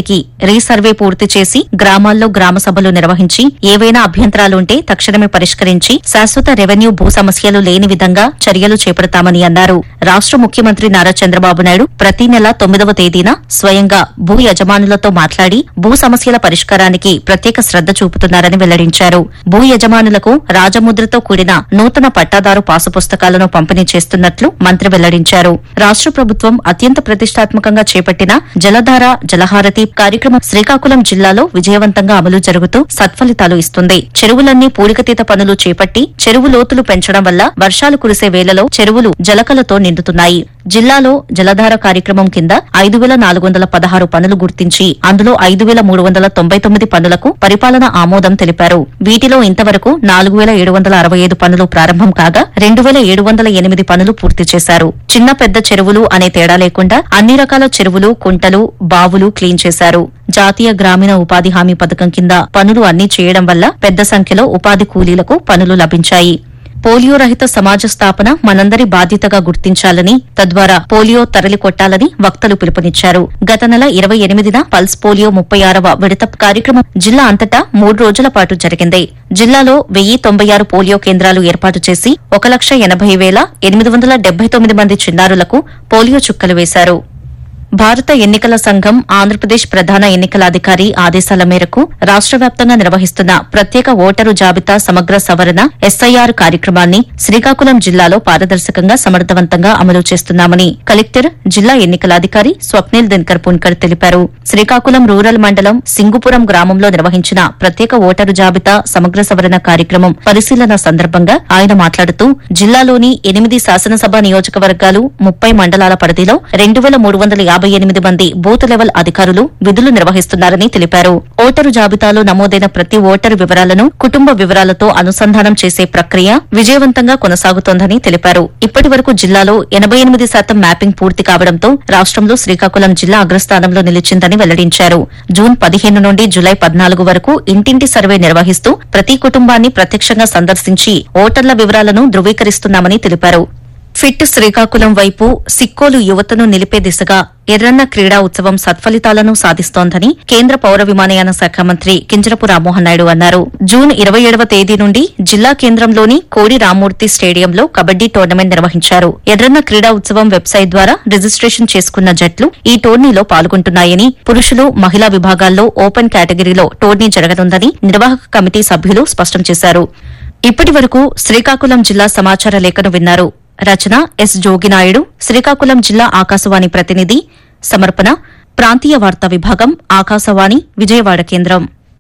ఇంటింటికి రీసర్వే పూర్తి చేసి గ్రామాల్లో గ్రామ సభలు నిర్వహించి ఏవైనా అభ్యంతరాలుంటే తక్షణమే పరిష్కరించి శాశ్వత రెవెన్యూ భూ సమస్యలు లేని విధంగా చర్యలు చేపడతామని అన్నారు రాష్ట ముఖ్యమంత్రి నారా చంద్రబాబు నాయుడు ప్రతి నెల తొమ్మిదవ తేదీన స్వయంగా భూ యజమానులతో మాట్లాడి భూ సమస్యల పరిష్కారానికి ప్రత్యేక శ్రద్ద చూపుతున్నారని వెల్లడించారు భూ యజమానులకు రాజముద్రతో కూడిన నూతన పట్టాదారు పాసు పుస్తకాలను పంపిణీ చేస్తున్నట్లు మంత్రి వెల్లడించారు రాష్ట ప్రభుత్వం అత్యంత ప్రతిష్టాత్మకంగా చేపట్టిన జలధార జలహారతి కార్యక్రమం శ్రీకాకుళం జిల్లాలో విజయవంతంగా అమలు జరుగుతూ సత్ఫలితాలు ఇస్తుంది చెరువులన్నీ పూడికతీత పనులు చేపట్టి చెరువు లోతులు పెంచడం వల్ల వర్షాలు కురిసే వేళలో చెరువులు జలకలతో నిండుతున్నాయి జిల్లాలో జలధార కార్యక్రమం కింద ఐదు వేల నాలుగు వందల పదహారు పనులు గుర్తించి అందులో ఐదు వేల మూడు వందల తొంభై తొమ్మిది పనులకు పరిపాలన ఆమోదం తెలిపారు వీటిలో ఇంతవరకు నాలుగు వేల ఏడు వందల అరవై ఐదు పనులు ప్రారంభం కాగా రెండు వేల ఏడు వందల ఎనిమిది పనులు పూర్తి చేశారు చిన్న పెద్ద చెరువులు అనే తేడా లేకుండా అన్ని రకాల చెరువులు కుంటలు బావులు క్లీన్ చేశారు జాతీయ గ్రామీణ ఉపాధి హామీ పథకం కింద పనులు అన్నీ చేయడం వల్ల పెద్ద సంఖ్యలో ఉపాధి కూలీలకు పనులు లభించాయి పోలియో రహిత సమాజ స్థాపన మనందరి బాధ్యతగా గుర్తించాలని తద్వారా పోలియో తరలి కొట్టాలని వక్తలు పిలుపునిచ్చారు గత నెల ఇరవై ఎనిమిదిన పల్స్ పోలియో ముప్పై ఆరవ విడత కార్యక్రమం జిల్లా అంతటా మూడు రోజుల పాటు జరిగింది జిల్లాలో వెయ్యి తొంభై ఆరు పోలియో కేంద్రాలు ఏర్పాటు చేసి ఒక లక్ష ఎనభై వేల ఎనిమిది వందల డెబ్బై తొమ్మిది మంది చిన్నారులకు పోలియో చుక్కలు వేశారు భారత ఎన్నికల సంఘం ఆంధ్రప్రదేశ్ ప్రధాన ఎన్నికల అధికారి ఆదేశాల మేరకు రాష్ట వ్యాప్తంగా నిర్వహిస్తున్న ప్రత్యేక ఓటరు జాబితా సమగ్ర సవరణ ఎస్ఐఆర్ కార్యక్రమాన్ని శ్రీకాకుళం జిల్లాలో పారదర్శకంగా సమర్థవంతంగా అమలు చేస్తున్నామని కలెక్టర్ జిల్లా ఎన్నికల అధికారి స్వప్నిల్ దినకర్ పున్కర్ తెలిపారు శ్రీకాకుళం రూరల్ మండలం సింగుపురం గ్రామంలో నిర్వహించిన ప్రత్యేక ఓటరు జాబితా సమగ్ర సవరణ కార్యక్రమం పరిశీలన సందర్భంగా ఆయన మాట్లాడుతూ జిల్లాలోని ఎనిమిది శాసనసభ నియోజకవర్గాలు ముప్పై మండలాల పరిధిలో రెండు వేల మూడు వందల యాభై ఎనిమిది మంది బూత్ లెవెల్ అధికారులు విధులు నిర్వహిస్తున్నారని తెలిపారు ఓటరు జాబితాలో నమోదైన ప్రతి ఓటరు వివరాలను కుటుంబ వివరాలతో అనుసంధానం చేసే ప్రక్రియ విజయవంతంగా కొనసాగుతోందని తెలిపారు ఇప్పటి వరకు జిల్లాలో ఎనబై ఎనిమిది శాతం మ్యాపింగ్ పూర్తి కావడంతో రాష్ట్రంలో శ్రీకాకుళం జిల్లా అగ్రస్థానంలో నిలిచిందని వెల్లడించారు జూన్ పదిహేను నుండి జులై పద్నాలుగు వరకు ఇంటింటి సర్వే నిర్వహిస్తూ ప్రతి కుటుంబాన్ని ప్రత్యక్షంగా సందర్శించి ఓటర్ల వివరాలను ధృవీకరిస్తున్నామని తెలిపారు ఫిట్ శ్రీకాకుళం వైపు సిక్కోలు యువతను నిలిపే దిశగా ఎర్రన్న క్రీడా ఉత్సవం సత్ఫలితాలను సాధిస్తోందని కేంద్ర పౌర విమానయాన శాఖ మంత్రి కింజరపు రామ్మోహన్ నాయుడు అన్నారు జూన్ ఇరవై ఏడవ తేదీ నుండి జిల్లా కేంద్రంలోని కోడి రామ్మూర్తి స్టేడియంలో కబడ్డీ టోర్నమెంట్ నిర్వహించారు ఎర్రన్న క్రీడా ఉత్సవం వెబ్సైట్ ద్వారా రిజిస్ట్రేషన్ చేసుకున్న జట్లు ఈ టోర్నీలో పాల్గొంటున్నాయని పురుషులు మహిళా విభాగాల్లో ఓపెన్ కేటగిరీలో టోర్నీ జరగనుందని నిర్వాహక కమిటీ సభ్యులు స్పష్టం చేశారు ఇప్పటి వరకు శ్రీకాకుళం జిల్లా సమాచార లేఖను విన్నారు రచన ఎస్ జోగినాయుడు శ్రీకాకుళం జిల్లా ఆకాశవాణి ప్రతినిధి సమర్పణ ప్రాంతీయ వార్తా విభాగం ఆకాశవాణి విజయవాడ కేంద్రం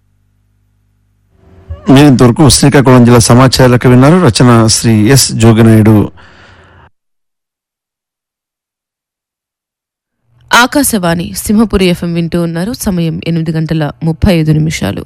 నేను ఇంతవరకు శ్రీకాకుళం జిల్లా సమాచారాలకు విన్నారు రచన శ్రీ ఎస్ జోగినాయుడు ఆకాశవాణి సింహపురి ఎఫ్ఎం వింటూ ఉన్నారు సమయం ఎనిమిది గంటల ముప్పై ఐదు నిమిషాలు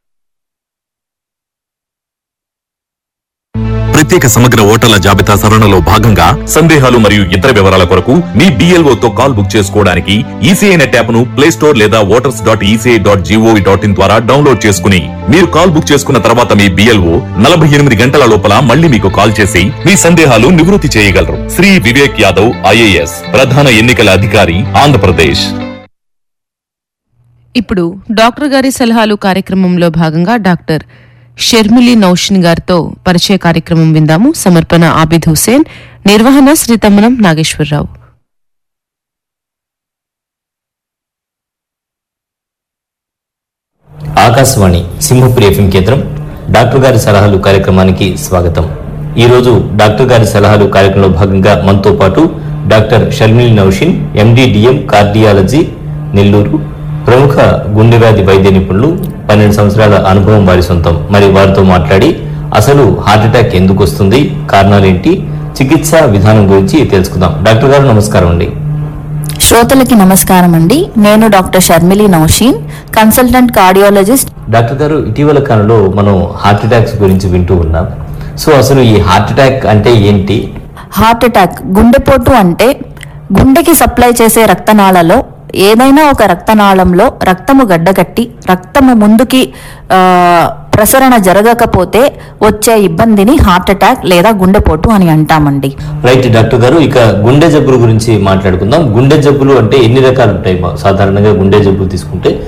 ప్రత్యేక సమగ్ర ఓటర్ల జాబితా సవరణలో భాగంగా సందేహాలు మరియు ఇతర వివరాల కొరకు మీ BLO తో కాల్ బుక్ చేసుకోవడానికి ఈసీఐ నెట్ యాప్ ను ప్లే స్టోర్ లేదా voters dot ECI dot GOV dot in ద్వారా డౌన్లోడ్ చేసుకుని మీరు కాల్ బుక్ చేసుకున్న తర్వాత మీ బిఎల్ఓ నలభై ఎనిమిది గంటల లోపల మళ్ళీ మీకు కాల్ చేసి మీ సందేహాలు నివృత్తి చేయగలరు శ్రీ వివేక్ యాదవ్ ఐఏఎస్ ప్రధాన ఎన్నికల అధికారి ఆంధ్రప్రదేశ్ ఇప్పుడు డాక్టర్ గారి సలహాలు కార్యక్రమంలో భాగంగా డాక్టర్ షర్మిలి నౌషిన్ గారితో పరిచయ కార్యక్రమం విందాము సమర్పణ ఆబిద్ హుసేన్ నిర్వహణ శ్రీతమ్మనం నాగేశ్వరరావు ఆకాశవాణి సింహపురి ఎఫ్ఎం కేంద్రం డాక్టర్ గారి సలహాలు కార్యక్రమానికి స్వాగతం ఈరోజు డాక్టర్ గారి సలహాలు కార్యక్రమంలో భాగంగా మనతో పాటు doctor Sharmil Nausheen MD DM cardiology Nellore ప్రముఖ గుండె వ్యాధి వైద్య నిపుణులు పన్నెండు సంవత్సరాల అనుభవం వారి సొంతం మరి వారితో మాట్లాడి అసలు హార్ట్ అటాక్ ఎందుకు వస్తుంది కారణాలేంటి చికిత్సా విధానం గురించి తెలుసుకుందాం డాక్టర్ గారు నమస్కారం అండి శ్రోతలకి నమస్కారం అండి నేను doctor Sharmili Nausheen consultant cardiologist doctor గారు ఇటీవల కాలంలో మనం హార్ట్ అటాక్స్ గురించి వింటూ ఉన్నాం సో అసలు ఈ హార్ట్ అటాక్ అంటే ఏంటి హార్ట్ అటాక్ గుండెపోటు అంటే గుండెకి సప్లై చేసే రక్తనాళలో ఏదైనా ఒక రక్తనాళంలో రక్తము గడ్డకట్టి రక్తము ముందుకి ఆ, ప్రసరణ జరగకపోతే వచ్చే ఇబ్బందిని హార్ట్ అటాక్ లేదా గుండెపోటు అని అంటామండి రైట్ డాక్టర్ గారు ఇక గుండె జబ్బుల గురించి మాట్లాడుకుందాం గుండె జబ్బులు అంటే ఎన్ని రకాలు ఉంటాయి మా- సాధారణంగా గుండె జబ్బులు తీసుకుంటే